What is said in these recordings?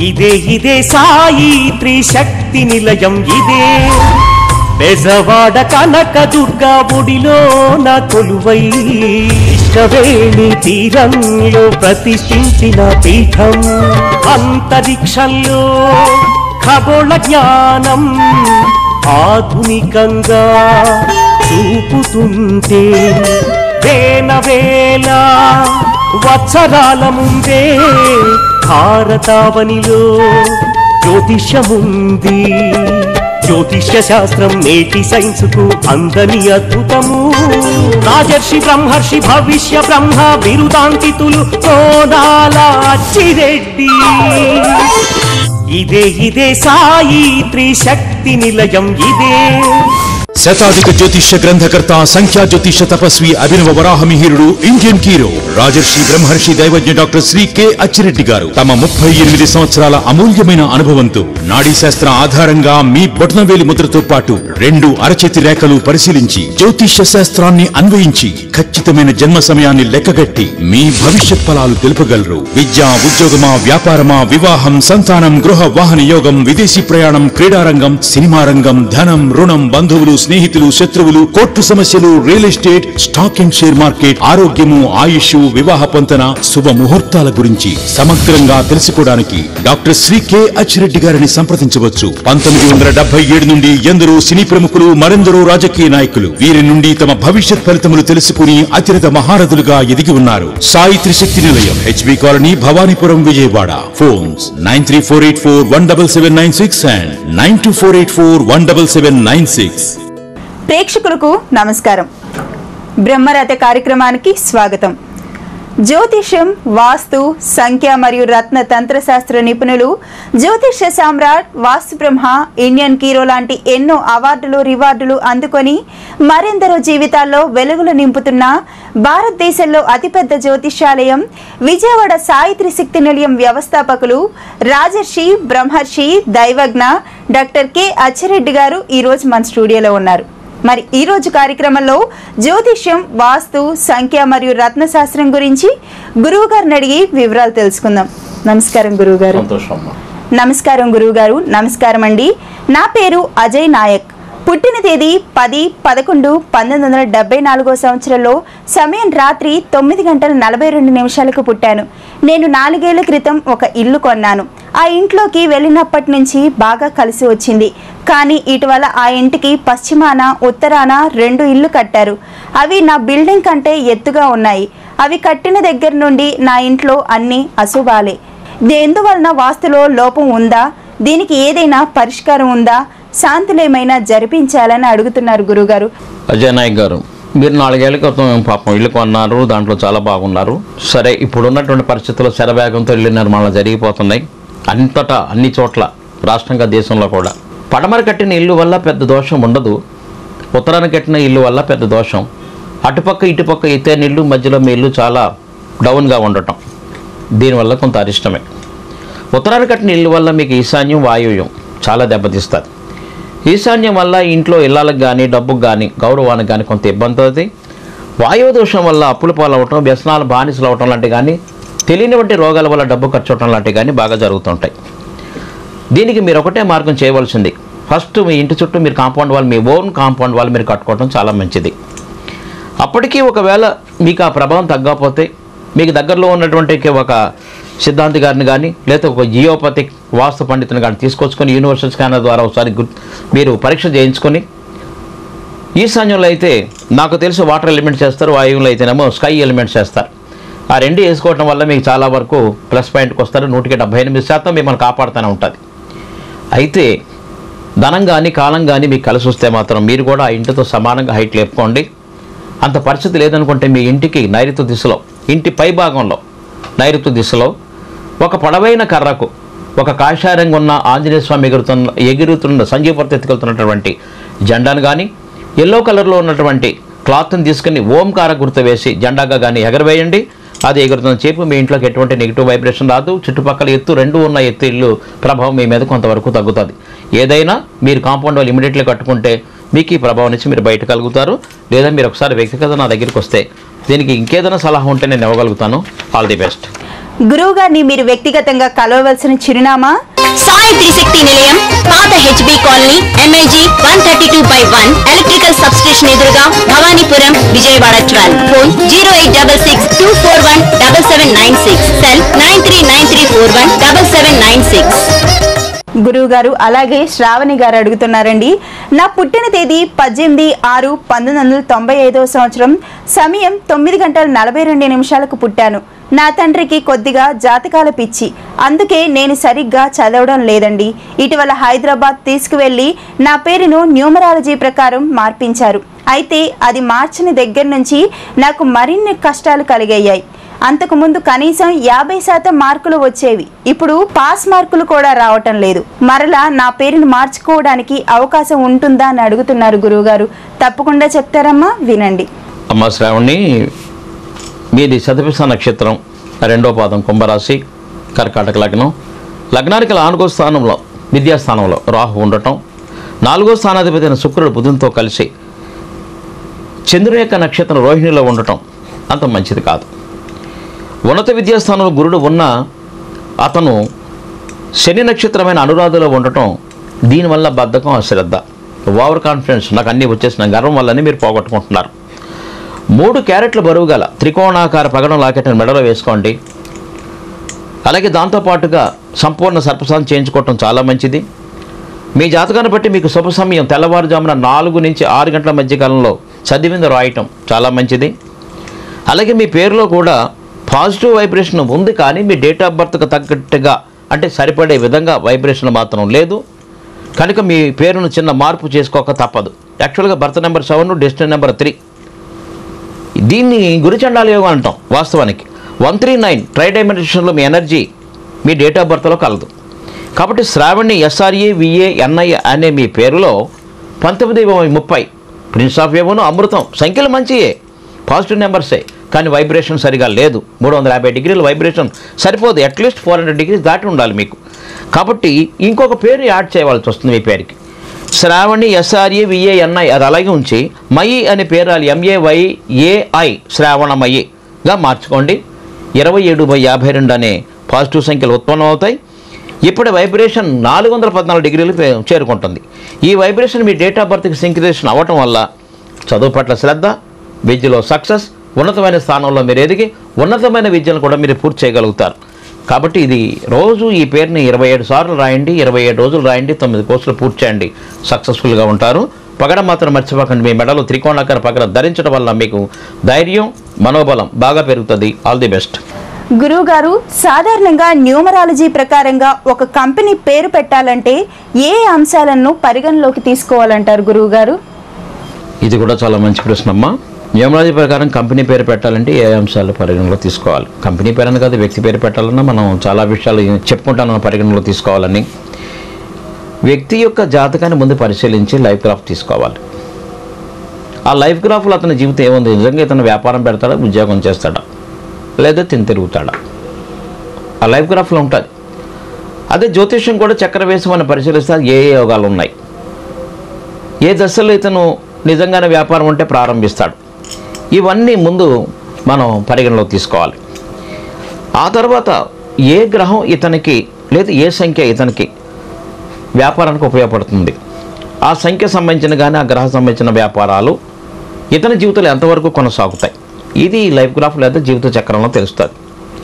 ఇదే ఇదే సాయి త్రిశక్తి నిలయం ఇదే బెజవాడ కనక దుర్గా గుడిలో నా కొలువై ఇష్టవేణి తీరంలో ప్రతిష్ఠించిన పీఠం అంతరిక్షంలో ఖగోళ జ్ఞానం ఆధునికంగా చూపుతుంటే వేల వేల వత్సరాల ముందే భారతావనిలో జ్యోతిష్యముంది జ్యోతిష్య శాస్త్రం నేటి సైన్స్ కు అందని అద్భుతము రాజర్షి బ్రహ్మర్షి భవిష్య బ్రహ్మ బిరుదాంకితులు కోనాల అచ్చిరెడ్డి ఇదే ఇదే సాయి త్రిశక్తి నిలయం ఇదే శతాధిక జ్యోతిష్య గ్రంథకర్త సంఖ్యా జ్యోతిష్య తపస్వి అభినవ వరాహమిహిరుడు ఇండియన్ హీరో రాజర్షి బ్రహ్మర్షి దైవజ్ఞ డాక్టర్ శ్రీ కె అచ్చిరెడ్డి గారు తమ ముప్పై ఎనిమిది సంవత్సరాల అమూల్యమైన అనుభవంతో నాడీ శాస్త్ర ఆధారంగా మీ బొటనవేలి ముద్రతో పాటు రెండు అరచేతి రేఖలు పరిశీలించి జ్యోతిష్య శాస్త్రాన్ని అన్వయించి ఖచ్చితమైన జన్మ సమయాన్ని లెక్కగట్టి మీ భవిష్యత్ ఫలాలు తెలుపగలరు విద్య ఉద్యోగమా వ్యాపారమా వివాహం సంతానం గృహ వాహన యోగం విదేశీ ప్రయాణం క్రీడారంగం సినిమా రంగం ధనం రుణం బంధువులు స్నేహితులు శత్రువులు కోర్టు సమస్యలు real estate stock and share market ఆరోగ్యము ఆయుష్ వివాహ పొంతన శుభ ముహూర్తాల గురించి సమగ్రంగా తెలుసుకోవడానికి డాక్టర్ శ్రీ కె అచ్చిరెడ్డి గారిని సంప్రదించవచ్చు పంతొమ్మిది వందల డెబ్బై ఏడు నుండి ఎందరో సినీ ప్రముఖులు మరెందరో రాజకీయ నాయకులు వీరి నుండి తమ భవిష్యత్ ఫలితములు తెలుసుకుని అతిరథ మహారథులుగా ఎదిగి ఉన్నారు Sai Trishakti Nilayam HB colony Bhavanipuram Vijayawada phones nine three four eight four one double seven nine six and nine two four eight four one double seven nine six ప్రేక్షకులకు నమస్కారం బ్రహ్మరథ కార్యక్రమానికి స్వాగతం జ్యోతిష్యం వాస్తు సంఖ్య మరియు రత్న తంత్రశాస్త్ర నిపుణులు జ్యోతిష్య సామ్రాట్ వాస్తు బ్రహ్మ ఇండియన్ కీరో లాంటి ఎన్నో అవార్డులు రివార్డులు అందుకొని మరెందరో జీవితాల్లో వెలుగులు నింపుతున్న భారతదేశంలో అతిపెద్ద జ్యోతిష్యాలయం విజయవాడ సాయి త్రిశక్తి నిలయం వ్యవస్థాపకులు రాజర్షి బ్రహ్మర్షి దైవజ్ఞ డాక్టర్ కె అచ్చిరెడ్డి గారు ఈరోజు మన స్టూడియోలో ఉన్నారు మరి ఈ రోజు కార్యక్రమంలో జ్యోతిష్యం వాస్తు సంఖ్య మరియు రత్నశాస్త్రం గురించి గురువు గారిని అడిగి వివరాలు తెలుసుకుందాం నమస్కారం గురువు గారు సంతోషం అమ్మా నమస్కారం గురువు గారు నమస్కారం అండి నా పేరు అజయ్ నాయక్ పుట్టిన తేదీ పది పదకొండు పంతొమ్మిది వందల డెబ్బై నాలుగో సంవత్సరంలో సమయం రాత్రి తొమ్మిది గంటల నలభై రెండు నిమిషాలకు పుట్టాను నేను నాలుగేళ్ల క్రితం ఒక ఇల్లు కొన్నాను ఆ ఇంట్లోకి వెళ్ళినప్పటి నుంచి బాగా కలిసి వచ్చింది కానీ ఇటీవల ఆ ఇంటికి పశ్చిమాన ఉత్తరాన రెండు ఇల్లు కట్టారు అవి నా బిల్డింగ్ కంటే ఎత్తుగా ఉన్నాయి అవి కట్టిన దగ్గర నుండి నా ఇంట్లో అన్ని అశుభాలే ఎందువలన వాస్తులో లోపం ఉందా దీనికి ఏదైనా పరిష్కారం ఉందా శాంతులేమైనా జరిపించాలని అడుగుతున్నారు గురుగారు అజయ్ నాయక్ గారు మీరు నాలుగేళ్ల క్రితం పాపం ఇల్లు కొన్నారు దాంట్లో చాలా బాగున్నారు సరే ఇప్పుడు ఉన్నటువంటి పరిస్థితుల్లో శరవేగంతో ఇల్లు నిర్మాణాలు జరిగిపోతున్నాయి అంతటా అన్ని చోట్ల రాష్ట్రంగా దేశంలో కూడా పడమర కట్టిన ఇల్లు వల్ల పెద్ద దోషం ఉండదు ఉత్తరాన కట్టిన ఇల్లు వల్ల పెద్ద దోషం అటుపక్క ఇటుపక్క ఎత్తైన ఇల్లు మధ్యలో మీ ఇల్లు చాలా డౌన్గా ఉండటం దీనివల్ల కొంత అరిష్టమే ఉత్తరాన కట్టిన ఇల్లు వల్ల మీకు ఈశాన్యం వాయువ్యం చాలా దెబ్బతీస్తుంది ఈశాన్యం వల్ల ఇంట్లో ఇళ్ళకి కానీ డబ్బుకు కానీ గౌరవానికి కానీ కొంత ఇబ్బంది అవుతుంది వాయువు దోషం వల్ల అప్పులు పాలవటం వ్యసనాలు బానిసలు అవటం లాంటివి కానీ తెలియనివంటి రోగాల వల్ల డబ్బు ఖర్చు అవటం లాంటివి కానీ బాగా జరుగుతుంటాయి దీనికి మీరు ఒకటే మార్గం చేయవలసింది ఫస్ట్ మీ ఇంటి చుట్టూ మీరు కాంపౌండ్ వాళ్ళు మీ ఓన్ కాంపౌండ్ వాళ్ళు మీరు కట్టుకోవడం చాలా మంచిది అప్పటికీ ఒకవేళ మీకు ఆ ప్రభావం తగ్గకపోతే మీకు దగ్గరలో ఉన్నటువంటి ఒక సిద్ధాంతి గారిని కానీ లేదా ఒక జియోపతిక్ వాస్తు పండితుని కానీ తీసుకొచ్చుకొని యూనివర్సల్ స్కానర్ ద్వారా ఒకసారి గుర్- మీరు పరీక్ష చేయించుకొని ఈశాన్యంలో అయితే నాకు తెలిసి వాటర్ ఎలిమెంట్ చేస్తారు వాయువులో అయితేనేమో స్కై ఎలిమెంట్ చేస్తారు ఆ రెండు వేసుకోవటం వల్ల మీకు చాలా వరకు ప్లస్ పాయింట్కి వస్తారు నూటికి డెబ్బై ఎనిమిది శాతం మిమ్మల్ని కాపాడుతూనే ఉంటుంది అయితే ధనం కానీ కాలం కానీ మీకు కలిసి వస్తే మాత్రం మీరు కూడా ఆ ఇంటితో సమానంగా హైట్ లేపుకోండి అంత పరిస్థితి లేదనుకుంటే మీ ఇంటికి నైరుతి దిశలో ఇంటి పై భాగంలో నైరుతి దిశలో ఒక పొడవైన కర్రకు ఒక కాషాయంగా ఉన్న ఆంజనేయ స్వామి ఎగురుతున్న ఎగురుతున్న సంజీవర్తి ఎత్తుకెళ్తున్నటువంటి జెండాను కానీ ఎల్లో కలర్లో ఉన్నటువంటి క్లాత్ని తీసుకుని ఓంకార గుర్తు వేసి జెండాగా కానీ ఎగరవేయండి అది ఎగురుతున్న చేపు మీ ఇంట్లోకి ఎటువంటి నెగిటివ్ వైబ్రేషన్ రాదు చుట్టుపక్కల ఎత్తు రెండు ఉన్న ఎత్తు ఇల్లు ప్రభావం మీ మీద కొంతవరకు తగ్గుతుంది ఏదైనా మీరు కాంపౌండ్ వాళ్ళు ఇమీడియట్లీ కట్టుకుంటే మీకు ఈ ప్రభావం నుంచి మీరు బయట కలుగుతారు లేదా మీరు ఒకసారి వ్యక్తిగత నా దగ్గరికి వస్తే దీనికి ఇంకేదైనా సలహా ఉంటే నేను ఇవ్వగలుగుతాను ఆల్ ది బెస్ట్ గురువు గారిని మీరు వ్యక్తిగతంగా కలవవలసిన చిరునామా సాయి త్రిశక్తి నిలయం పాత HB colony MIG one thirty two by one electrical substation ఎదురుగా Bhavanipuram Vijayawada twelve phone zero eight double six two four one double seven nine six cell nine three nine three four one double seven nine six గురువు గారు అలాగే శ్రావణి గారు అడుగుతున్నారండి నా పుట్టిన తేదీ పద్దెనిమిది ఆరు పంతొమ్మిది వందల తొంభై ఐదవ సంవత్సరం సమయం తొమ్మిది గంటల నలభై రెండు నిమిషాలకు పుట్టాను నా తండ్రికి కొద్దిగా జాతకాల పిచ్చి అందుకే నేను సరిగ్గా చదవడం లేదండి ఇటీవల హైదరాబాద్ తీసుకువెళ్ళి నా పేరును న్యూమరాలజీ ప్రకారం మార్పించారు అయితే అది మార్చిన దగ్గర నుంచి నాకు మరిన్ని కష్టాలు కలిగయ్యాయి అంతకుముందు కనీసం యాభై శాతం మార్కులు వచ్చేవి ఇప్పుడు పాస్ మార్కులు కూడా రావటం లేదు మరలా నా పేరును మార్చుకోవడానికి అవకాశం ఉంటుందా అని అడుగుతున్నారు గురువుగారు తప్పకుండా చెప్తారమ్మా వినండి అమ్మ శ్రావణి మీది శతపిస నక్షత్రం రెండో పాదం కుంభరాశి కర్కాటక లగ్నం లగ్నానికి నాలుగో స్థానంలో విద్యాస్థానంలో రాహు ఉండటం నాలుగో స్థానాధిపతి అయిన శుక్రుడు బుధునితో కలిసి చంద్రుని యొక్క నక్షత్రం రోహిణిలో ఉండటం అంత మంచిది కాదు ఉన్నత విద్యాస్థానంలో గురుడు ఉన్న అతను శని నక్షత్రమైన అనురాధలో ఉండటం దీనివల్ల బద్ధకం అశ్రద్ధ ఓవర్ కాన్ఫిడెన్స్ నాకు అన్నీ వచ్చేసిన గర్వం వల్లనే మీరు పోగొట్టుకుంటున్నారు మూడు క్యారెట్ల బరువు గల త్రికోణాకార పగడం లాకెట్ని మెడలో వేసుకోండి అలాగే దాంతోపాటుగా సంపూర్ణ సర్పసాన్ చేయించుకోవటం చాలా మంచిది మీ జాతకాన్ని బట్టి మీకు శుభ సమయం తెల్లవారుజామున నాలుగు నుంచి ఆరు గంటల మధ్య కాలంలో చదివింది రాయటం చాలా మంచిది అలాగే మీ పేరులో కూడా పాజిటివ్ వైబ్రేషన్ ఉంది కానీ మీ డేట్ ఆఫ్ బర్త్కి తగ్గట్టుగా అంటే సరిపడే విధంగా వైబ్రేషన్ మాత్రం లేదు కనుక మీ పేరును చిన్న మార్పు చేసుకోక తప్పదు యాక్చువల్గా birth number seven destiny number three దీన్ని గురిచండాల యోగం అంటాం వాస్తవానికి వన్ త్రీ నైన్ ట్రై డైమెన్షన్లో మీ ఎనర్జీ మీ డేట్ ఆఫ్ బర్త్లో కలదు కాబట్టి శ్రావణి ఎస్ఆర్ఏ విఏ ఎన్ఐ అనే మీ పేరులో పంతొమ్మిది ముప్పై ప్రిన్స్ ఆఫ్ ఏమోను అమృతం సంఖ్యలు మంచియే పాజిటివ్ నెంబర్సే కానీ వైబ్రేషన్ సరిగా లేదు మూడు వందల యాభై డిగ్రీల వైబ్రేషన్ సరిపోదు అట్లీస్ట్ ఫోర్ హండ్రెడ్ డిగ్రీస్ దాటి ఉండాలి మీకు కాబట్టి ఇంకొక పేరు యాడ్ చేయవలసి వస్తుంది మీ పేరుకి శ్రావణి ఎస్ఆర్ఏ విఏఎన్ఐ అది అలాగే ఉంచి మయి అనే పేరాలు ఎంఏవై ఏఐ శ్రావణమయిగా మార్చుకోండి ఇరవై ఏడు బై యాభై రెండు అనే పాజిటివ్ సంఖ్యలు ఉత్పన్నం అవుతాయి ఇప్పుడు వైబ్రేషన్ నాలుగు వందల పద్నాలుగు డిగ్రీలు పే- చేరుకుంటుంది ఈ వైబ్రేషన్ మీ డేట్ ఆఫ్ బర్త్కి సింక్రేషన్ అవ్వటం వల్ల చదువు పట్ల శ్రద్ధ విద్యలో సక్సెస్ ఉన్నతమైన స్థానంలో మీరు ఎదిగి ఉన్నతమైన విద్యను కూడా మీరు పూర్తి చేయగలుగుతారు కాబట్టి ఇది రోజు ఈ పేరుని ఇరవై ఏడు సార్లు రాయండి ఇరవై ఏడు రోజులు రాయండి తొమ్మిది కోర్సులు పూర్తి చేయండి సక్సెస్ఫుల్గా ఉంటారు పగడం మాత్రం మర్చిపోకండి మీ మెడలో త్రికోణాకార పగడం ధరించడం వల్ల మీకు ధైర్యం మనోబలం బాగా పెరుగుతుంది ఆల్ ది బెస్ట్ గురువు గారు సాధారణంగా న్యూమరాలజీ ప్రకారంగా ఒక కంపెనీ పేరు పెట్టాలంటే ఏ అంశాలను పరిగణలోకి తీసుకోవాలంటారు గురువు గారు ఇది కూడా చాలా మంచి ప్రశ్న అమ్మా న్యూమరాలజీ ప్రకారం కంపెనీ పేరు పెట్టాలంటే ఏ అంశాలు పరిగణలో తీసుకోవాలి కంపెనీ పేరు అని కాదు వ్యక్తి పేరు పెట్టాలన్నా మనం చాలా విషయాలు చెప్పుకుంటాను పరిగణలో తీసుకోవాలని వ్యక్తి యొక్క జాతకాన్ని ముందు పరిశీలించి లైఫ్ గ్రాఫ్ తీసుకోవాలి ఆ లైఫ్ గ్రాఫ్లో అతని జీవితం ఏముంది నిజంగా ఇతను వ్యాపారం పెడతాడా ఉద్యోగం చేస్తాడా లేదా తిని తిరుగుతాడా ఆ లైఫ్ గ్రాఫ్లో ఉంటుంది అదే జ్యోతిష్యం కూడా చక్ర వేసి మనం పరిశీలిస్తే ఏ ఏ యోగాలు ఉన్నాయి ఏ దశలో ఇతను నిజంగానే వ్యాపారం ఉంటే ప్రారంభిస్తాడు ఇవన్నీ ముందు మనం పరిగణలోకి తీసుకోవాలి ఆ తర్వాత ఏ గ్రహం ఇతనికి లేదా ఏ సంఖ్య ఇతనికి వ్యాపారానికి ఉపయోగపడుతుంది ఆ సంఖ్య సంబంధించిన కానీ ఆ గ్రహం సంబంధించిన వ్యాపారాలు ఇతని జీవితంలో ఎంతవరకు కొనసాగుతాయి ఇది లైఫ్ గ్రాఫ్ లేదా జీవిత చక్రంలో తెలుస్తుంది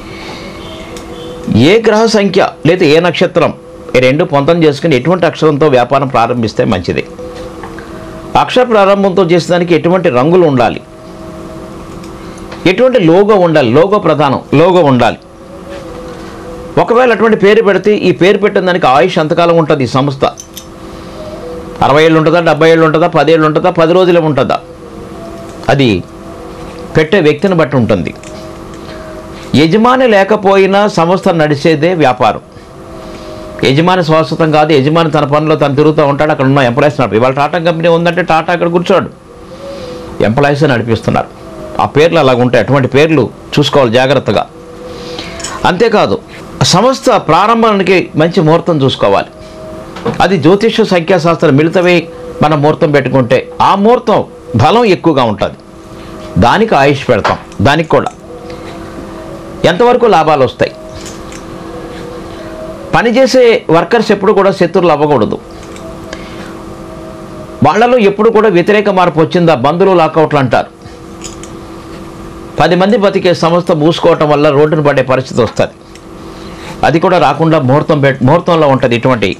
ఏ గ్రహ సంఖ్య లేదా ఏ నక్షత్రం ఈ రెండు పొంతం చేసుకుని ఎటువంటి అక్షరంతో వ్యాపారం ప్రారంభిస్తే మంచిది అక్షర ప్రారంభంతో చేసేదానికి ఎటువంటి రంగులు ఉండాలి ఎటువంటి లోగో ఉండాలి లోగో ప్రధానం లోగో ఉండాలి ఒకవేళ అటువంటి పేరు పెడితే ఈ పేరు పెట్టిన దానికి ఆయుష్ ఎంతకాలం ఉంటుంది ఈ సంస్థ అరవై ఏళ్ళు ఉంటుందా డెబ్బై ఏళ్ళు ఉంటుందా పదేళ్ళు ఉంటుందా పది రోజులే ఉంటుందా అది పెట్టే వ్యక్తిని బట్టి ఉంటుంది యజమాని లేకపోయినా సంస్థ నడిచేదే వ్యాపారం యజమాని శాశ్వతం కాదు యజమాని తన పనిలో తను తిరుగుతూ ఉంటాడు అక్కడ ఉన్న ఎంప్లాయీస్ నడిపి ఇవాళ టాటా కంపెనీ ఉందంటే టాటా అక్కడ కూర్చోడు ఎంప్లాయీస్ నడిపిస్తున్నారు ఆ పేర్లు అలాగ ఉంటాయి అటువంటి పేర్లు చూసుకోవాలి జాగ్రత్తగా అంతేకాదు సంస్థ ప్రారంభానికి మంచి ముహూర్తం చూసుకోవాలి అది జ్యోతిష సంఖ్యాశాస్త్రం మిళితమై మనం ముహూర్తం పెట్టుకుంటే ఆ ముహూర్తం బలం ఎక్కువగా ఉంటుంది దానికి ఆయుష్ పెడతాం దానికి కూడా ఎంతవరకు లాభాలు వస్తాయి పనిచేసే వర్కర్స్ ఎప్పుడు కూడా శత్రువులు అవ్వకూడదు వాళ్ళలో ఎప్పుడు కూడా వ్యతిరేక మార్పు వచ్చిందా బంధువులు లాకౌట్లు అంటారు పది మంది బతికే సంస్థ మూసుకోవటం వల్ల రోడ్డును పడే పరిస్థితి వస్తుంది అది కూడా రాకుండా ముహూర్తం పెట్ ముహూర్తంలో ఉంటుంది ఇటువంటి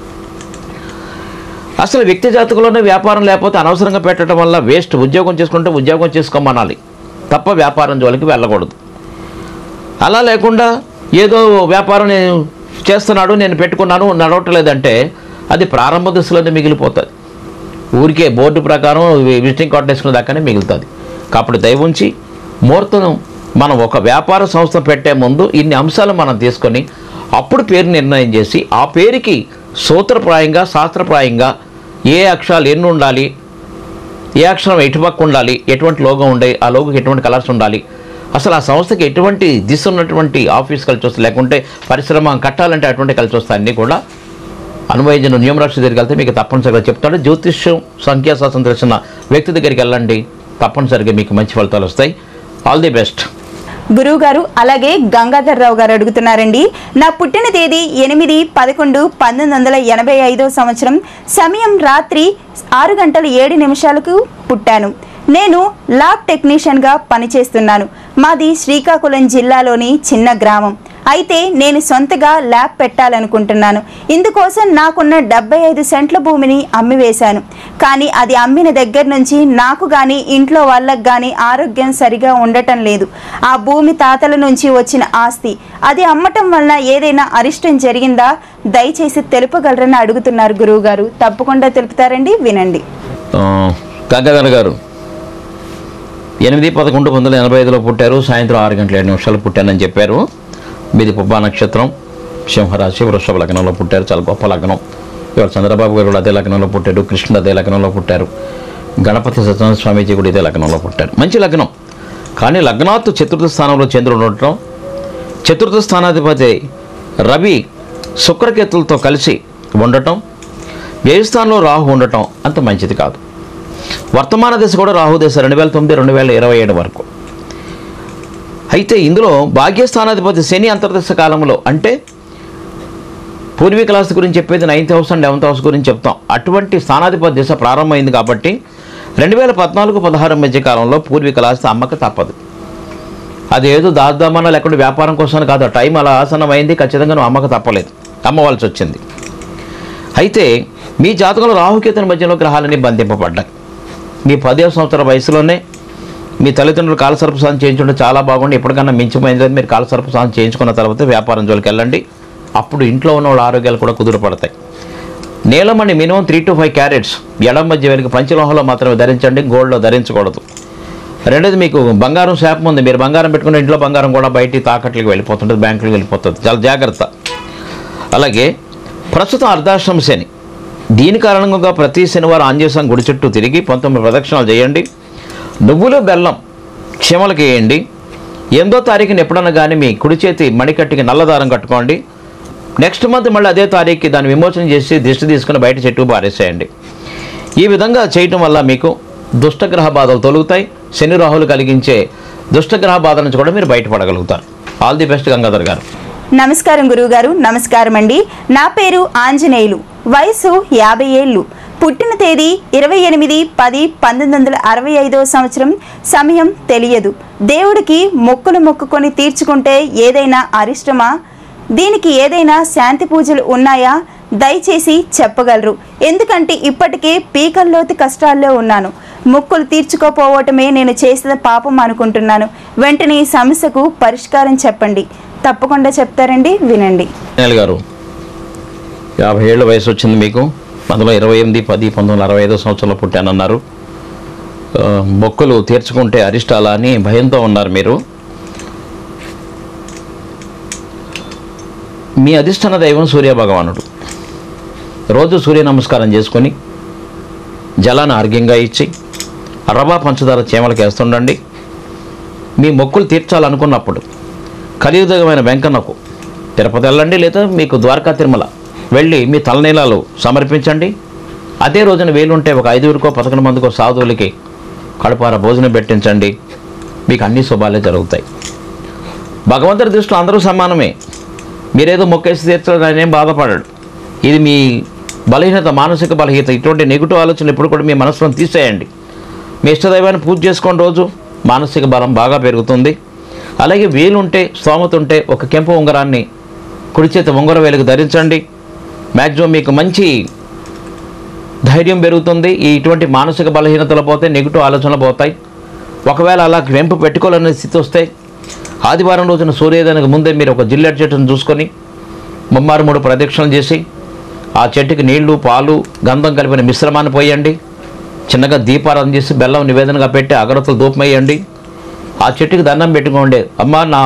అసలు వ్యక్తి జాతకంలోనే వ్యాపారం లేకపోతే అనవసరంగా పెట్టడం వల్ల వేస్ట్ ఉద్యోగం చేసుకుంటే ఉద్యోగం చేసుకోమనాలి తప్ప వ్యాపారం జోలికి వెళ్ళకూడదు అలా లేకుండా ఏదో వ్యాపారం నేను చేస్తున్నాడు నేను పెట్టుకున్నాను నడవట్లేదంటే అది ప్రారంభ దశలోనే మిగిలిపోతుంది ఊరికే బోర్డు ప్రకారం వి- విజిటింగ్ కార్డు వేసుకున్న దాకానే మిగులుతుంది కాబట్టి దయవుంచి ముహూర్తం మనం ఒక వ్యాపార సంస్థ పెట్టే ముందు ఇన్ని అంశాలు మనం తీసుకొని అప్పుడు పేరు నిర్ణయం చేసి ఆ పేరుకి సూత్రప్రాయంగా శాస్త్రప్రాయంగా ఏ అక్షరాలు ఎన్ని ఉండాలి ఏ అక్షరం ఎటుపక్క ఉండాలి ఎటువంటి లోగో ఉండే ఆ లోగోకి ఎటువంటి కలర్స్ ఉండాలి అసలు ఆ సంస్థకి ఎటువంటి దిశ ఉన్నటువంటి ఆఫీస్ కలిసి వస్తుంది లేకుంటే పరిశ్రమ కట్టాలంటే అటువంటి కలిసి వస్తాయి అన్నీ కూడా అనుభవించిన న్యూమరాక్షి దగ్గరికి వెళ్తే మీకు తప్పనిసరిగా చెప్తాడు జ్యోతిష్యం సంఖ్యాశాస్త్రం తెలిసిన వ్యక్తి దగ్గరికి వెళ్ళండి తప్పనిసరిగా మీకు మంచి ఫలితాలు వస్తాయి ఆల్ ది బెస్ట్ గురువు గారు అలాగే గంగాధర్ రావు గారు అడుగుతున్నారండి నా పుట్టిన తేదీ ఎనిమిది పదకొండు పంతొమ్మిది వందల ఎనభై ఐదో సంవత్సరం సమయం రాత్రి ఆరు గంటల ఏడు నిమిషాలకు పుట్టాను నేను ల్యాబ్ టెక్నీషియన్గా పనిచేస్తున్నాను మాది శ్రీకాకుళం జిల్లాలోని చిన్న గ్రామం అయితే నేను సొంతగా ల్యాబ్ పెట్టాలనుకుంటున్నాను ఇందుకోసం నాకున్న డెబ్బై ఐదు సెంట్ల భూమిని అమ్మివేశాను కానీ అది అమ్మిన దగ్గర నుంచి నాకు కానీ ఇంట్లో వాళ్ళకు కానీ ఆరోగ్యం సరిగా ఉండటం లేదు ఆ భూమి తాతల నుంచి వచ్చిన ఆస్తి అది అమ్మటం వలన ఏదైనా అరిష్టం జరిగిందా దయచేసి తెలుపగలరని అడుగుతున్నారు గురువుగారు తప్పకుండా తెలుపుతారండి వినండి గంగాధర్ గారు ఎనిమిది పదకొండు పంతొమ్మిది వందల ఎనభై ఐదులో పుట్టారు సాయంత్రం ఆరు గంటల ఏడు నిమిషాలు పుట్టానని చెప్పారు మీది పుబ్బా నక్షత్రం సింహరాశి వృషభ లగ్నంలో పుట్టారు చాలా గొప్ప లగ్నం ఇవాళ చంద్రబాబు గారు కూడా అదే లగ్నంలో పుట్టారు కృష్ణుడు అదే లగ్నంలో పుట్టారు గణపతి సత్యనారాయణ స్వామీజీ కూడా ఇదే లగ్నంలో పుట్టారు మంచి లగ్నం కానీ లగ్నాత్తు చతుర్థ స్థానంలో చంద్రుడు ఉండటం చతుర్థ స్థానాధిపతి రవి శుక్రకేతులతో కలిసి ఉండటం వ్యయస్థానంలో రాహు ఉండటం అంత మంచిది కాదు వర్తమాన దశ కూడా రాహు దశ రెండు వేల తొమ్మిది రెండు వేల ఇరవై ఏడు వరకు అయితే ఇందులో భాగ్యస్థానాధిపతి శని అంతర్దశ కాలంలో అంటే పూర్వీకుల ఆస్తి గురించి చెప్పేది ninth house and eleventh house గురించి చెప్తాం అటువంటి స్థానాధిపతి దిశ ప్రారంభమైంది కాబట్టి రెండు వేల పద్నాలుగు పదహారు మధ్య కాలంలో పూర్వీకుల ఆస్తి అమ్మక తప్పదు అది ఏదో దాదామన్నా లేకుండా వ్యాపారం కోసం కాదు ఆ టైం అలా ఆసనమైంది ఖచ్చితంగా నువ్వు అమ్మక తప్పలేదు అమ్మవలసి వచ్చింది అయితే మీ జాతకంలో రాహుకేతుని మధ్యలో గ్రహాలన్నీ బంధింపబడ్డాయి మీ పదో సంవత్సరాల వయసులోనే మీ తల్లిదండ్రులు కాలసర్పసానం చేయించుకుంటే చాలా బాగుండి ఎప్పటికన్నా మించిపోయింది మీరు కాలసర్పసానం చేయించుకున్న తర్వాత వ్యాపారం జోలికి వెళ్ళండి అప్పుడు ఇంట్లో ఉన్న వాళ్ళ ఆరోగ్యాలు కూడా కుదురుపడతాయి నీలమణి minimum three to five carats ఎడం మధ్య వెలుగు పంచలోహంలో మాత్రమే ధరించండి గోల్డ్లో ధరించకూడదు రెండోది మీకు బంగారం శాపం ఉంది మీరు బంగారం పెట్టుకున్న ఇంట్లో బంగారం కూడా బయటికి తాకట్లకి వెళ్ళిపోతుంటుంది బ్యాంకులకు వెళ్ళిపోతుంది చాలా జాగ్రత్త అలాగే ప్రస్తుతం అర్ధాశ్రమ శని దీని కారణంగా ప్రతి శనివారం ఆంజనేయం గుడి చుట్టూ తిరిగి పంతొమ్మిది ప్రదక్షిణాలు చేయండి నువ్వులు బెల్లం క్షమలకి వేయండి ఎనిమిదో తారీఖున ఎప్పుడన్నా కానీ మీ కుడి చేతి మణికట్టుకి నల్లదారం కట్టుకోండి నెక్స్ట్ మంత్ మళ్ళీ అదే తారీఖుకి దాన్ని విమోచన చేసి దిష్టి తీసుకుని బయట చెట్టు పారేసేయండి ఈ విధంగా చేయటం వల్ల మీకు దుష్టగ్రహ బాధలు తొలుగుతాయి శని రాహులు కలిగించే దుష్టగ్రహ బాధ నుంచి కూడా మీరు బయటపడగలుగుతారు all the best Gangadhar garu నమస్కారం గురువుగారు నమస్కారం అండి నా పేరు ఆంజనేయులు వయసు యాభై ఏళ్ళు పుట్టిన తేదీ ఇరవై ఎనిమిది పది పంతొమ్మిది వందల అరవై ఐదో సంవత్సరం సమయం తెలియదు దేవుడికి మొక్కులు మొక్కుకొని తీర్చుకుంటే ఏదైనా అరిష్టమా దీనికి ఏదైనా శాంతి పూజలు ఉన్నాయా దయచేసి చెప్పగలరు ఎందుకంటే ఇప్పటికే పీకల్లోతు కష్టాల్లో ఉన్నాను మొక్కులు తీర్చుకోపోవటమే నేను చేసిన పాపం అనుకుంటున్నాను వెంటనే ఈ సమస్యకు పరిష్కారం చెప్పండి తప్పకుండా చెప్తారండి వినండి నేల్ గారు యాభై ఏళ్ళ వయసు వచ్చింది మీకు అందులో ఇరవై ఎనిమిది పది పంతొమ్మిది వందల అరవై ఐదో సంవత్సరంలో పుట్టానన్నారు ఆ, మొక్కులు తీర్చుకుంటే అరిష్టాలా అని భయంతో ఉన్నారు మీరు మీ అధిష్టాన దైవం సూర్య భగవానుడు రోజు సూర్య నమస్కారం చేసుకొని జలాన్ని ఆర్గ్యంగా ఇచ్చి రవా పంచదార చీమలకి వేస్తుండండి మీ మొక్కులు తీర్చాలనుకున్నప్పుడు కలియుగమైన వెంకన్నకు తిరుపతి వెళ్ళండి లేదా మీకు ద్వారకా తిరుమల వెళ్ళి మీ తలనీలాలు సమర్పించండి అదే రోజున వీలుంటే ఒక ఐదుగురికో పదకొండు మందికో సాధువులకి కడుపార భోజనం పెట్టించండి మీకు అన్ని శుభాలే జరుగుతాయి భగవంతుడి దృష్టిలో అందరూ సమానమే మీరేదో మొక్కేసి తీర్చాలని ఆయన ఏం బాధపడాడు ఇది మీ బలహీనత మానసిక బలహీనత ఇటువంటి నెగిటివ్ ఆలోచనలు ఎప్పుడు కూడా మీ మనసులో తీసేయండి మీ ఇష్టదైవాన్ని పూజ చేసుకొని రోజు మానసిక బలం బాగా పెరుగుతుంది అలాగే వీలుంటే స్తోమత ఉంటే ఒక కెంపు ఉంగరాన్ని కుడి చేతి ఉంగర వేలుకు ధరించండి మ్యాక్సిమం మీకు మంచి ధైర్యం పెరుగుతుంది ఈ ఇటువంటి మానసిక బలహీనతలు పోతాయి నెగిటివ్ ఆలోచనలు పోతాయి ఒకవేళ అలా వెంపు పెట్టుకోవాలనే స్థితి వస్తే ఆదివారం రోజున సూర్యోదయానికి ముందే మీరు ఒక జిల్లెట్ చెట్టును చూసుకొని ముమ్మారు మూడు ప్రదక్షిణలు చేసి ఆ చెట్టుకి నీళ్లు పాలు గంధం కలిపిన మిశ్రమాన్ని పోయండి చిన్నగా దీపారాధన చేసి బెల్లం నివేదనగా పెట్టి అగరత్తులు ధూపం వేయండి ఆ చెట్టుకి దండం పెట్టుకోండి అమ్మా నా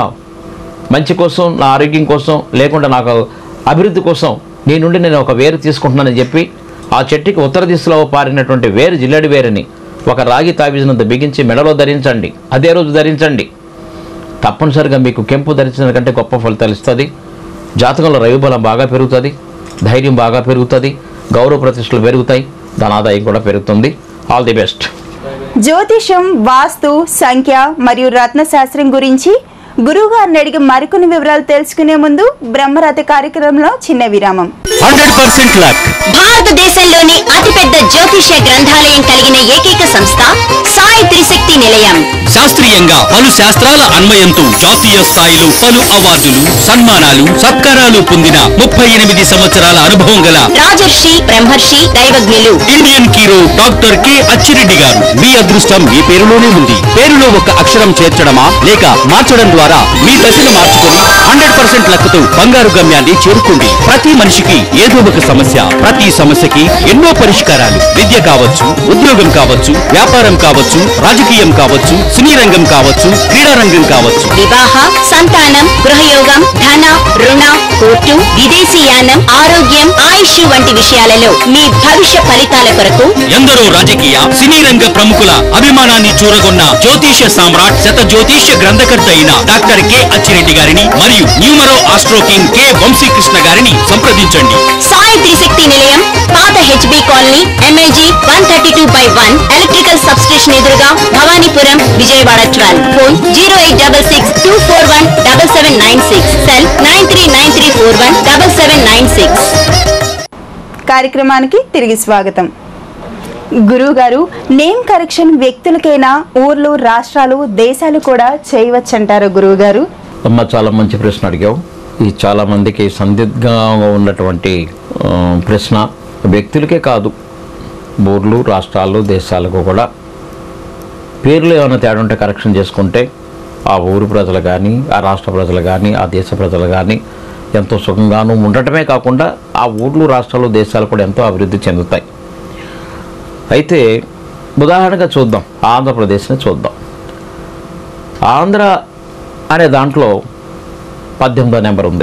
మంచి కోసం నా ఆరోగ్యం కోసం లేకుండా నాకు అభివృద్ధి కోసం నీ నుండి నేను ఒక వేరు తీసుకుంటున్నానని చెప్పి ఆ చెట్టుకి ఉత్తర దిశలో పారినటువంటి వేరు జిల్లడి వేరుని ఒక రాగి తాబీజునంత బిగించి మెడలో ధరించండి అదే రోజు ధరించండి తప్పనిసరిగా మీకు కెంపు ధరించిన కంటే గొప్ప ఫలితాలు ఇస్తుంది జాతకంలో రవిబలం బాగా పెరుగుతుంది ధైర్యం బాగా పెరుగుతుంది గౌరవ ప్రతిష్టలు పెరుగుతాయి ధనాదాయం కూడా పెరుగుతుంది ఆల్ ది బెస్ట్ జ్యోతిషం వాస్తు సంఖ్య మరియు రత్న శాస్త్రం గురించి గురువుగారిని అడిగి మరికొన్ని వివరాలు తెలుసుకునే ముందు బ్రహ్మరథ కార్యక్రమంలో చిన్న విరామం హండ్రెడ్ పర్సెంట్ లక్ భారతదేశంలోని అతిపెద్ద జ్యోతిష్య గ్రంథాలయం కలిగిన ఏకైక సంస్థ సాయి త్రిశక్తి నిలయం శాస్త్రీయంగా పలు శాస్త్రాల అన్వయంతో జాతీయ స్థాయిలో పలు అవార్డులు సన్మానాలు సత్కారాలు పొందిన ముప్పై ఎనిమిది సంవత్సరాల అనుభవం గల రాజర్షి బ్రహ్మర్షి దైవజ్ఞులు Indian hero doctor K Achireddy garu మీ అదృష్టం మీ పేరులోనే ఉంది పేరులో ఒక అక్షరం చేర్చడమా లేక మార్చడం ద్వారా మీ దశను మార్చుకొని హండ్రెడ్ పర్సెంట్ లక్కుతో బంగారు గమ్యాన్ని చేరుకోండి ప్రతి మనిషికి ఏదో ఒక సమస్య ప్రతి సమస్యకి ఎన్నో పరిష్కారాలు విద్య కావచ్చు ఉద్యోగం కావచ్చు వ్యాపారం కావచ్చు రాజకీయం కావచ్చు సినీ రంగం కావచ్చు క్రీడా రంగం కావచ్చు వివాహ సంతానం గృహయోగం ధన రుణ కోర్టు విదేశీయానం ఆరోగ్యం ఆయుష్ వంటి విషయాలలో మీ భవిష్య ఫలితాల కొరకు ఎందరో రాజకీయ సినీ రంగ ప్రముఖుల అభిమానాన్ని చూరగొన్న జ్యోతిష సామ్రాట్ శత జ్యోతిష గ్రంథకర్త అయిన డాక్టర్ కె అచ్చిరెడ్డి గారిని మరియు numero astro king K Vamsikrishna గారిని సంప్రదించండి సాయి త్రిశక్తి నిలయం పాత HB colony MIG one thirty two by one electrical substation ఎదురుగా Bhavanipuram Vijayawada twelve phone zero eight double six two four one double seven nine six cell nine three nine three four one double seven nine six కార్యక్రమానికి తిరిగి స్వాగతం గురువు గారు name correction వ్యక్తులకైనా ఊర్లు రాష్ట్రాలు దేశాలు కూడా చేయవచ్చంటారు గురువు గారు అమ్మ చాలా మంచి ప్రశ్న అడిగావు ఇది చాలా మందికి సందిగ్ధంగా ఉన్నటువంటి ఆ, ప్రశ్న వ్యక్తులకే కాదు ఊర్లు రాష్ట్రాలు దేశాలకు కూడా పేర్లు ఏమైనా తేడా ఉంటే కరెక్షన్ చేసుకుంటే ఆ ఊరు ప్రజలు కానీ ఆ రాష్ట్ర ప్రజలు కానీ ఆ దేశ ప్రజలు కానీ ఎంతో సుఖంగాను ఉండటమే కాకుండా ఆ ఊర్లు రాష్ట్రాలు దేశాలు కూడా ఎంతో అభివృద్ధి చెందుతాయి అయితే ఉదాహరణగా చూద్దాం ఆంధ్రప్రదేశ్ని చూద్దాం ఆంధ్ర అనే దాంట్లో పద్దెనిమిదో నెంబర్ ఉంది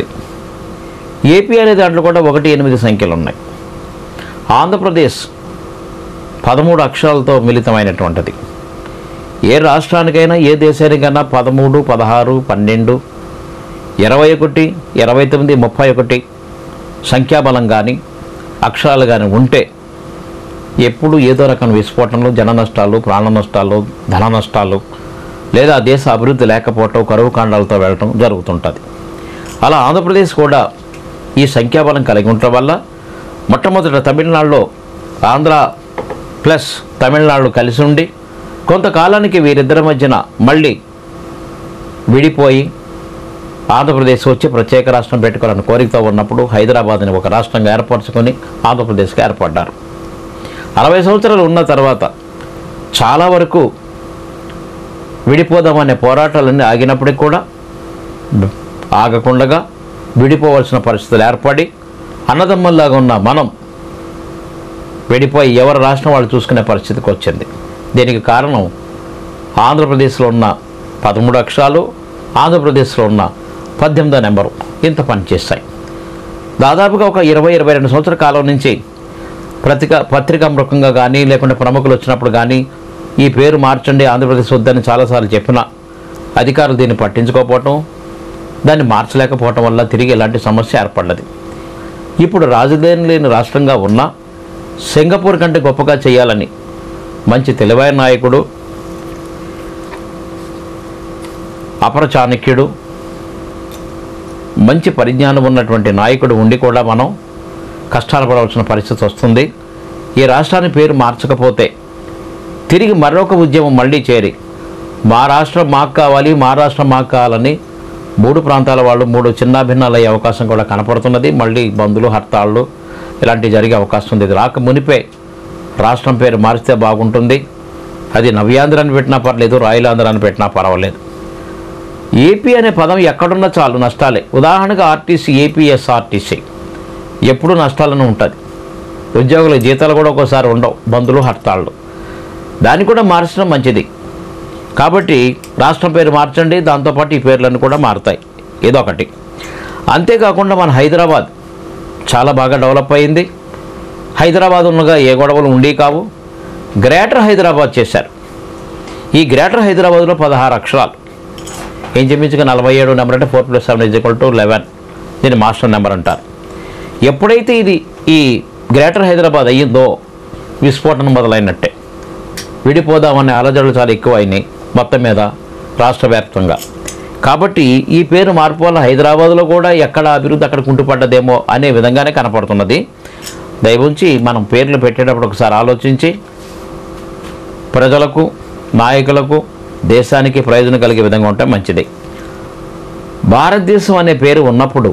ఏపీ అనే దాంట్లో కూడా ఒకటి ఎనిమిది సంఖ్యలు ఉన్నాయి ఆంధ్రప్రదేశ్ పదమూడు అక్షరాలతో మిళితమైనటువంటిది ఏ రాష్ట్రానికైనా ఏ దేశానికైనా పదమూడు పదహారు పన్నెండు ఇరవై ఒకటి ఇరవై తొమ్మిది ముప్పై ఒకటి సంఖ్యాబలం కానీ అక్షరాలు కానీ ఉంటే ఎప్పుడు ఏదో రకం విస్ఫోటనలు జన నష్టాలు ప్రాణ నష్టాలు ధన నష్టాలు లేదా దేశ అభివృద్ధి లేకపోవటం కరువు కాండాలతో వెళ్ళటం జరుగుతుంటుంది అలా ఆంధ్రప్రదేశ్ కూడా ఈ సంఖ్యాబలం కలిగి ఉండటం వల్ల మొట్టమొదట తమిళనాడులో ఆంధ్ర ప్లస్ తమిళనాడు కలిసి ఉండి కొంతకాలానికి వీరిద్దరి మధ్యన మళ్ళీ విడిపోయి ఆంధ్రప్రదేశ్ వచ్చి ప్రత్యేక రాష్ట్రం పెట్టుకోవాలని కోరికతో ఉన్నప్పుడు హైదరాబాద్ని ఒక రాష్ట్రంగా ఏర్పరచుకొని ఆంధ్రప్రదేశ్కి ఏర్పడ్డారు అరవై సంవత్సరాలు ఉన్న తర్వాత చాలా వరకు విడిపోదామనే పోరాటాలన్నీ ఆగినప్పటికి కూడా ఆగకుండగా విడిపోవలసిన పరిస్థితులు ఏర్పడి అన్నదమ్ముల్లాగా ఉన్న మనం విడిపోయి ఎవరి రాష్ట్రం వాళ్ళు చూసుకునే పరిస్థితికి వచ్చింది దీనికి కారణం ఆంధ్రప్రదేశ్లో ఉన్న పదమూడు అక్షరాలు ఆంధ్రప్రదేశ్లో ఉన్న పద్దెనిమిదో నెంబరు ఇంత పనిచేస్తాయి దాదాపుగా ఒక ఇరవై ఇరవై రెండు సంవత్సరాల కాలం నుంచి పత్రిక పత్రికా ముఖంగా కానీ లేకుంటే ప్రముఖులు వచ్చినప్పుడు కానీ ఈ పేరు మార్చండి ఆంధ్రప్రదేశ్ వద్దని చాలాసార్లు చెప్పినా అధికారులు దీన్ని పట్టించుకోకపోవటం దాన్ని మార్చలేకపోవటం వల్ల తిరిగి ఇలాంటి సమస్య ఏర్పడ్డది ఇప్పుడు రాజధాని లేని రాష్ట్రంగా ఉన్న సింగపూర్ కంటే గొప్పగా చేయాలని మంచి తెలివైన నాయకుడు అపర చాణక్యుడు మంచి పరిజ్ఞానం ఉన్నటువంటి నాయకుడు ఉండి కూడా మనం కష్టాలు పడవలసిన పరిస్థితి వస్తుంది ఈ రాష్ట్రాన్ని పేరు మార్చకపోతే తిరిగి మరొక ఉద్యమం మళ్ళీ చేరి మా రాష్ట్రం మాకు కావాలి మా రాష్ట్రం మాకు కావాలని మూడు ప్రాంతాల వాళ్ళు మూడు చిన్న భిన్నాలు అయ్యే అవకాశం కూడా కనపడుతున్నది మళ్ళీ బంధులు హర్తాళ్ళు ఇలాంటివి జరిగే అవకాశం ఉంది ఇది రాక మునిపే రాష్ట్రం పేరు మారిస్తే బాగుంటుంది అది నవ్యాంధ్ర అని పెట్టినా పర్లేదు రాయలాంధ్ర అని పెట్టినా పర్వాలేదు ఏపీ అనే పదం ఎక్కడున్నా చాలు నష్టాలే ఉదాహరణకు ఆర్టీసీ ఏపీఎస్ఆర్టీసీ ఎప్పుడూ నష్టాలను ఉంటుంది ఉద్యోగుల జీతాలు కూడా ఒక్కోసారి ఉండవు బంధులు హర్తాళ్ళు దాన్ని కూడా మార్చడం మంచిది కాబట్టి రాష్ట్రం పేరు మార్చండి దాంతోపాటు ఈ పేర్లన్నీ కూడా మారుతాయి ఇదొకటి అంతేకాకుండా మన హైదరాబాద్ చాలా బాగా డెవలప్ అయింది హైదరాబాద్ ఉన్నగా ఏ గొడవలు ఉండి కావు గ్రేటర్ హైదరాబాద్ చేశారు ఈ గ్రేటర్ హైదరాబాద్లో పదహారు అక్షరాలు ఏం చెప్పించుగా నలభై ఏడు నెంబర్ అంటే four plus seven is equal to eleven దీన్ని మాస్టర్ నెంబర్ అంటారు ఎప్పుడైతే ఇది ఈ గ్రేటర్ హైదరాబాద్ అయ్యిందో విస్ఫోటనం మొదలైనట్టే విడిపోదామనే ఆలోచనలు చాలా ఎక్కువ అయినాయి మొత్తం మీద రాష్ట్ర వ్యాప్తంగా కాబట్టి ఈ పేరు మార్పు వల్ల హైదరాబాద్లో కూడా ఎక్కడ అభివృద్ధి అక్కడ కుంటుపడ్డదేమో అనే విధంగానే కనపడుతున్నది దయవుంచి మనం పేర్లు పెట్టేటప్పుడు ఒకసారి ఆలోచించి ప్రజలకు నాయకులకు దేశానికి ప్రయోజనం కలిగే విధంగా ఉంటే మంచిది భారతదేశం అనే పేరు ఉన్నప్పుడు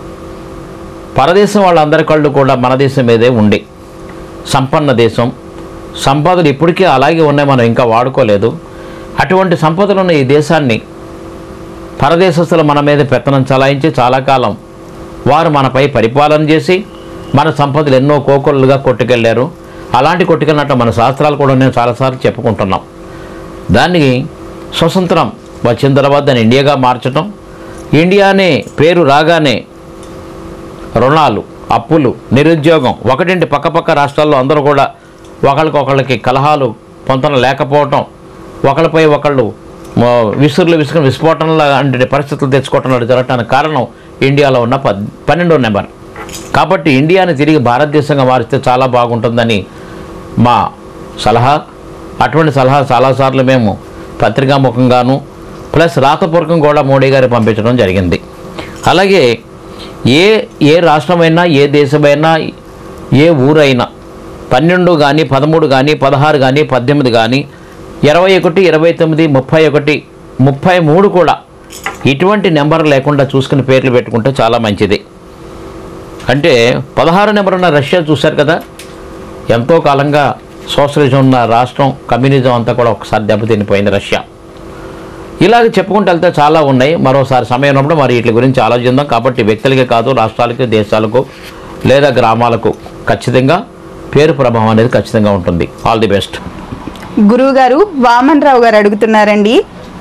పరదేశం వాళ్ళందరి కళ్ళు కూడా మన దేశం మీదే ఉండి సంపన్న దేశం సంపదలు ఇప్పటికీ అలాగే ఉన్నాయి మనం ఇంకా వాడుకోలేదు అటువంటి సంపదలు ఉన్న ఈ దేశాన్ని పరదేశస్తులు మన మీద పెత్తనం చలాయించి చాలా కాలం వారు మనపై పరిపాలన చేసి మన సంపదలు ఎన్నో కోకొల్లుగా కొట్టుకెళ్ళారు అలాంటి కొట్టుకెళ్ళినట్టు మన శాస్త్రాలు కూడా నేను చాలాసార్లు చెప్పుకుంటున్నాం దాన్ని స్వతంత్రం వచ్చిన తర్వాత దాన్ని ఇండియాగా మార్చటం ఇండియానే పేరు రాగానే రుణాలు అప్పులు నిరుద్యోగం ఒకటింటి పక్కపక్క రాష్ట్రాల్లో అందరూ కూడా ఒకళ్ళకొకళ్ళకి కలహాలు పొంతన లేకపోవటం ఒకళ్ళపై ఒకళ్ళు ఆ, విసురులు విసుకుని విస్ఫోటనం లాంటి పరిస్థితులు తెచ్చుకోవటం లాంటి జరగటానికి కారణం ఇండియాలో ఉన్న పద్ పన్నెండో నెంబర్ కాబట్టి ఇండియాని తిరిగి భారతదేశంగా మారిస్తే చాలా బాగుంటుందని మా సలహా అటువంటి సలహా చాలాసార్లు మేము పత్రికాముఖంగాను ప్లస్ రాతపూర్వకం కూడా మోడీ గారికి పంపించడం జరిగింది అలాగే ఏ ఏ రాష్ట్రమైనా ఏ దేశమైనా ఏ ఊరైనా పన్నెండు కానీ పదమూడు కానీ పదహారు కానీ పద్దెనిమిది కానీ ఇరవై ఒకటి ఇరవై తొమ్మిది ముప్పై ఒకటి ముప్పై మూడు కూడా ఇటువంటి నెంబర్ లేకుండా చూసుకుని పేర్లు పెట్టుకుంటే చాలా మంచిది అంటే పదహారు నెంబర్ ఉన్న రష్యా చూశారు కదా ఎంతో కాలంగా సోషలిజం ఉన్న రాష్ట్రం కమ్యూనిజం అంతా కూడా ఒకసారి దెబ్బతినిపోయింది రష్యా ఇలాగ చెప్పుకుంటూ వెళ్తే చాలా ఉన్నాయి మరోసారి సమయం ఉన్నప్పుడు మరి వీటి గురించి ఆలోచిద్దాం కాబట్టి వ్యక్తులకే కాదు రాష్ట్రాలకు దేశాలకు లేదా గ్రామాలకు ఖచ్చితంగా పేరు ప్రభావం అనేది ఖచ్చితంగా ఉంటుంది ఆల్ ది బెస్ట్ గురువు గారు వామన్ రావు గారు అడుగుతున్నారండి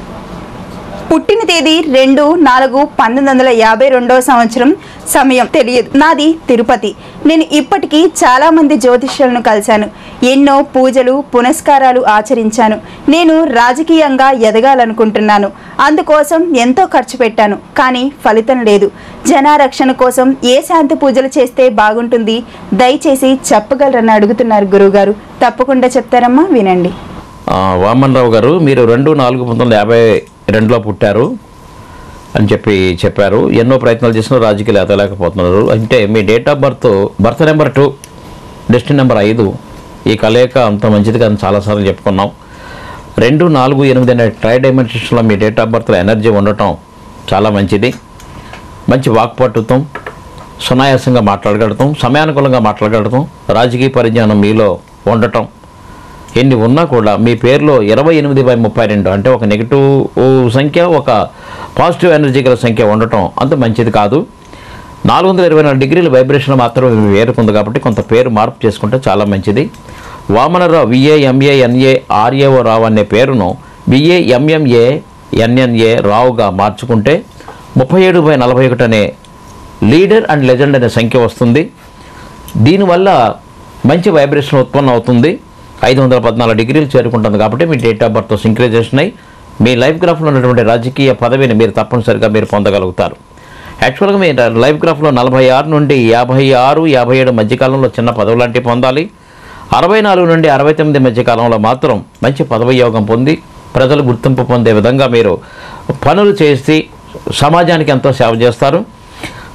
పుట్టిన తేదీ రెండు నాలుగు పంతొమ్మిది వందల యాభై రెండవ సంవత్సరం సమయం తెలియదు నాది తిరుపతి నేను ఇప్పటికీ చాలా మంది జ్యోతిష్యులను కలిశాను ఎన్నో పూజలు పునస్కారాలు ఆచరించాను నేను రాజకీయంగా ఎదగాలనుకుంటున్నాను అందుకోసం ఎంతో ఖర్చు పెట్టాను కానీ ఫలితం లేదు జనారక్షణ కోసం ఏ శాంతి పూజలు చేస్తే బాగుంటుంది దయచేసి చెప్పగలరని అడుగుతున్నారు గురువుగారు తప్పకుండా చెప్తారమ్మా వినండి ఆ, వామన్ రావు గారు మీరు రెండు నాలుగు పంతొమ్మిది వందల యాభై రెండులో పుట్టారు అని చెప్పి చెప్పారు ఎన్నో ప్రయత్నాలు చేసినా రాజకీయాలు ఎదలేకపోతున్నారు అంటే మీ date of birth birth number two destiny number ఐదు ఈ కలయిక అంత మంచిది కానీ చాలాసార్లు చెప్పుకున్నాం రెండు నాలుగు ఎనిమిది అనే ట్రై డైమెన్షన్స్లో మీ డేట్ ఆఫ్ బర్త్లో ఎనర్జీ ఉండటం చాలా మంచిది మంచి వాక్పటుత్వం సునాయాసంగా మాట్లాడగలుగుతాం సమయానుకూలంగా మాట్లాడగలుగుతాం రాజకీయ పరిజ్ఞానం మీలో ఉండటం ఎన్ని ఉన్నా కూడా మీ పేరులో ఇరవై ఎనిమిది బై ముప్పై రెండు అంటే ఒక నెగిటివ్ సంఖ్య ఒక పాజిటివ్ ఎనర్జీ గల సంఖ్య ఉండటం అంత మంచిది కాదు నాలుగు వందల ఇరవై నాలుగు డిగ్రీల వైబ్రేషన్ మాత్రమే వేరుకుంది కాబట్టి కొంత పేరు మార్పు చేసుకుంటే చాలా మంచిది Vamanarao V A M A N A R A O Rao అనే పేరును విఏ ఎంఎంఏ ఎన్ఎన్ఏ రావుగా మార్చుకుంటే ముప్పై ఏడు బై నలభై ఒకటి అనే లీడర్ అండ్ లెజెండ్ అనే సంఖ్య వస్తుంది దీనివల్ల మంచి వైబ్రేషన్ ఉత్పన్నం అవుతుంది ఐదు వందల పద్నాలుగు డిగ్రీలు చేరుకుంటుంది కాబట్టి మీ డేట్ ఆఫ్ బర్త్ సింక్రైజేషన్ అయి మీ లైఫ్ గ్రాఫ్లో ఉన్నటువంటి రాజకీయ పదవిని మీరు తప్పనిసరిగా మీరు పొందగలుగుతారు యాక్చువల్గా మీ లైఫ్ గ్రాఫ్లో నలభై ఆరు నుండి యాభై ఆరు యాభై ఏడు మధ్యకాలంలో చిన్న పదవి లాంటివి పొందాలి అరవై నాలుగు నుండి అరవై తొమ్మిది మధ్యకాలంలో మాత్రం మంచి పదవి యోగం పొంది ప్రజలు గుర్తింపు పొందే విధంగా మీరు పనులు చేసి సమాజానికి ఎంతో సేవ చేస్తారు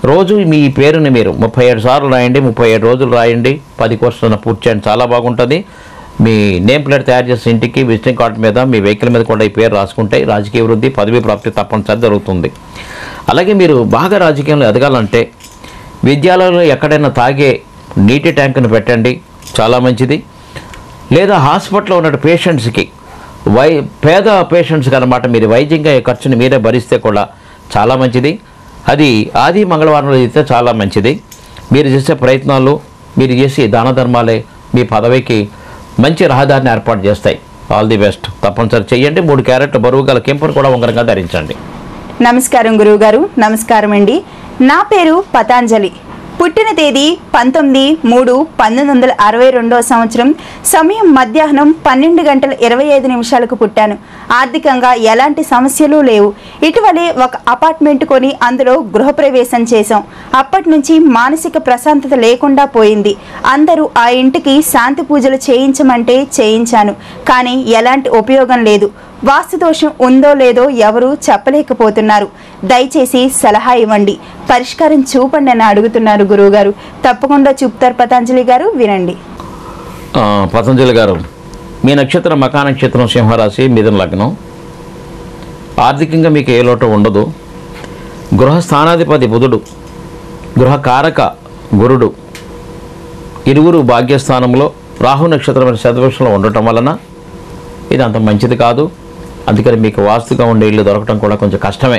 రోజు మీ పేరుని మీరు ముప్పై ఏడు సార్లు రాయండి ముప్పై ఏడు రోజులు రాయండి పది కోర్సులను పూర్తి చేయండి చాలా బాగుంటుంది మీ నేమ్ ప్లేట్ తయారు చేసే ఇంటికి విజిటింగ్ కార్డు మీద మీ వెహికల్ మీద కూడా ఈ పేరు రాసుకుంటే రాజకీయ వృద్ధి పదవి ప్రాప్తి తప్పనిసరి జరుగుతుంది అలాగే మీరు బాగా రాజకీయంలో ఎదగాలంటే విద్యాలయంలో ఎక్కడైనా తాగే నీటి ట్యాంకును పెట్టండి చాలా మంచిది లేదా హాస్పిటల్లో ఉన్న పేషెంట్స్కి వై పేద పేషెంట్స్కి అనమాట మీరు వైద్యంగా ఈ ఖర్చుని మీరే భరిస్తే కూడా చాలా మంచిది అది ఆది మంగళవారంలో చేస్తే చాలా మంచిది మీరు చేసే ప్రయత్నాలు మీరు చేసే దాన ధర్మాలే మీ పదవికి మంచి రహదారిని ఏర్పాటు చేస్తాయి ఆల్ ది బెస్ట్ తప్పనిసరి చేయండి మూడు క్యారెట్ బరువు గల కెంపును కూడా ఉంగరంగా ధరించండి నమస్కారం గురువుగారు నమస్కారం అండి నా పేరు పతాంజలి పుట్టిన తేదీ పంతొమ్మిది మూడు పంతొమ్మిది వందల అరవై రెండో సంవత్సరం సమయం మధ్యాహ్నం పన్నెండు గంటల ఇరవై ఐదు నిమిషాలకు పుట్టాను ఆర్థికంగా ఎలాంటి సమస్యలు లేవు ఇటీవలే ఒక అపార్ట్మెంట్ కొని అందులో గృహప్రవేశం చేశాం అప్పటి నుంచి మానసిక ప్రశాంతత లేకుండా పోయింది అందరూ ఆ ఇంటికి శాంతి పూజలు చేయించమంటే చేయించాను కానీ ఎలాంటి ఉపయోగం లేదు వాస్తు దోషం ఉందో లేదో ఎవరూ చెప్పలేకపోతున్నారు దయచేసి సలహా ఇవ్వండి పరిష్కారం చూపండి అని అడుగుతున్నారు గురువుగారు తప్పకుండా చూపుతారు పతంజలి గారు వినండి ఆ, పతంజలి గారు మీ నక్షత్రం మకా నక్షత్రం సింహరాశి మిథున లగ్నం ఆర్థికంగా మీకు ఏ లోటు ఉండదు గృహ స్థానాధిపతి బుధుడు గృహకారక గురుడు ఇరువురు భాగ్యస్థానంలో రాహు నక్షత్రం శతవృషంలో ఉండటం వలన ఇది అంత మంచిది కాదు అందుకని మీకు వాస్తుగా ఉండే ఇల్లు దొరకడం కూడా కొంచెం కష్టమే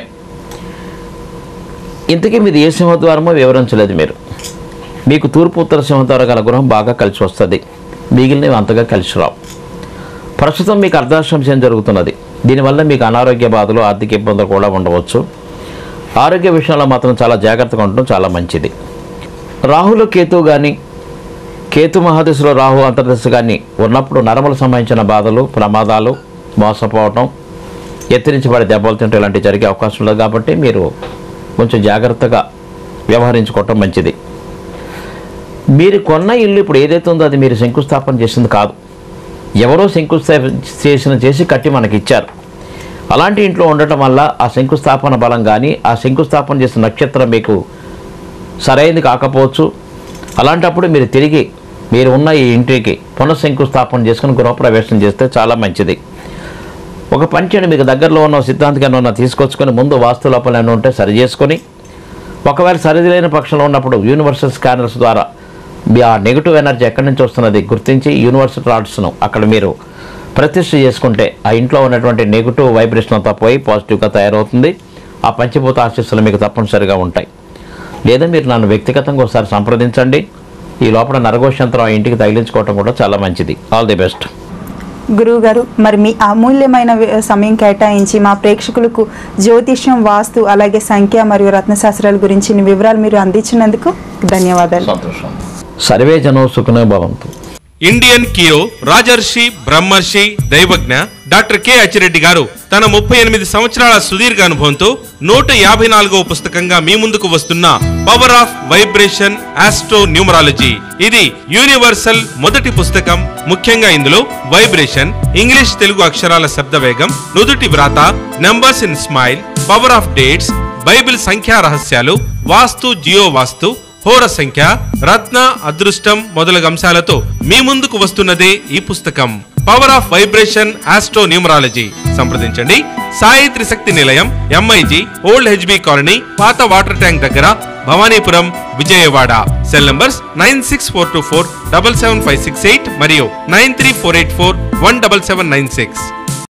ఇంతకీ మీది ఏ సింహద్వారమో వివరించలేదు మీరు మీకు తూర్పు ఉత్తర సింహద్వారం గల గృహం బాగా కలిసి వస్తుంది మిగిలినవి అంతగా కలిసి రావు ప్రస్తుతం మీకు అర్ధాశ్రంశం జరుగుతున్నది దీనివల్ల మీకు అనారోగ్య బాధలు ఆర్థిక ఇబ్బందులు కూడా ఉండవచ్చు ఆరోగ్య విషయంలో మాత్రం చాలా జాగ్రత్తగా ఉండటం చాలా మంచిది రాహులో కేతు కానీ కేతు మహాదశలో రాహు అంతర్దశ కానీ ఉన్నప్పుడు నరములకు సంబంధించిన బాధలు ప్రమాదాలు మోసపోవటం ఎత్తిరించబడి దెబ్బలు తింటే ఇలాంటివి జరిగే అవకాశం ఉండదు కాబట్టి మీరు కొంచెం జాగ్రత్తగా వ్యవహరించుకోవటం మంచిది మీరు కొన్న ఇల్లు ఇప్పుడు ఏదైతే ఉందో అది మీరు శంకుస్థాపన చేసింది కాదు ఎవరో శంకుస్థాపన చేసి కట్టి మనకి ఇచ్చారు అలాంటి ఇంట్లో ఉండటం వల్ల ఆ శంకుస్థాపన బలం కానీ ఆ శంకుస్థాపన చేసిన నక్షత్రం మీకు సరైనది కాకపోవచ్చు అలాంటప్పుడు మీరు తిరిగి మీరు ఉన్న ఈ ఇంటికి పునఃశంకుస్థాపన చేసుకుని గృహప్రవేశం చేస్తే చాలా మంచిది ఒక పని చేయండి మీకు దగ్గరలో ఉన్న సిద్ధాంతికన్నా ఉన్న తీసుకొచ్చుకొని ముందు వాస్తు లోపల ఏమైనా ఉంటే సరి చేసుకొని ఒకవేళ సరిదిలేని పక్షంలో ఉన్నప్పుడు యూనివర్సల్ స్కానర్స్ ద్వారా మీ ఆ నెగిటివ్ ఎనర్జీ ఎక్కడి నుంచి వస్తున్నది గుర్తించి యూనివర్సల్ రాడ్స్ను అక్కడ మీరు ప్రతిష్ఠ చేసుకుంటే ఆ ఇంట్లో ఉన్నటువంటి నెగిటివ్ వైబ్రేషన్ అంతా పోయి పాజిటివ్గా తయారవుతుంది ఆ పంచభూత ఆశీస్సులు మీకు తప్పనిసరిగా ఉంటాయి లేదా మీరు నన్ను వ్యక్తిగతంగా ఒకసారి సంప్రదించండి ఈ లోపల నరఘోషంతరం ఆ ఇంటికి తగిలించుకోవటం కూడా చాలా మంచిది ఆల్ ది బెస్ట్ గురువుగారు మరి మీ అమూల్యమైన వి- సమయం కేటాయించి మా ప్రేక్షకులకు జ్యోతిష్యం వాస్తు అలాగే సంఖ్య మరియు రత్నశాస్త్రాల గురించి వివరాలు మీరు అందించినందుకు ధన్యవాదాలు సంతోషం సర్వే జనో సుఖనే భవంతు ఇండియన్ కీరో రాజర్షి బ్రహ్మర్షి దైవజ్ఞ డాక్టర్ కె అచ్చిరెడ్డి గారు తన ముప్పై ఎనిమిది సంవత్సరాల సుదీర్ఘ అనుభవంతో నూట యాభై నాలుగవ పుస్తకంగా మీ ముందుకు వస్తున్న power of vibration astro numerology ఇది యూనివర్సల్ మొదటి పుస్తకం ముఖ్యంగా ఇందులో వైబ్రేషన్ ఇంగ్లీష్ తెలుగు అక్షరాల శబ్ద వేగం నుదుటి వ్రాత numbers in smile power of dates bible సంఖ్యా రహస్యాలు వాస్తు జియో వాస్తు హోర సంఖ్య రత్న అదృష్టం మొదలగు అంశాలతో మీ ముందుకు వస్తున్నదే ఈ పుస్తకం power of vibration astro numerology సంప్రదించండి Sai Trishakti Nilayam MIG old HB colony పాత వాటర్ ట్యాంక్ దగ్గర Bhavanipuram Vijayawada cell numbers nine six four two four double seven five six eight మరియు nine three four eight four one double seven nine six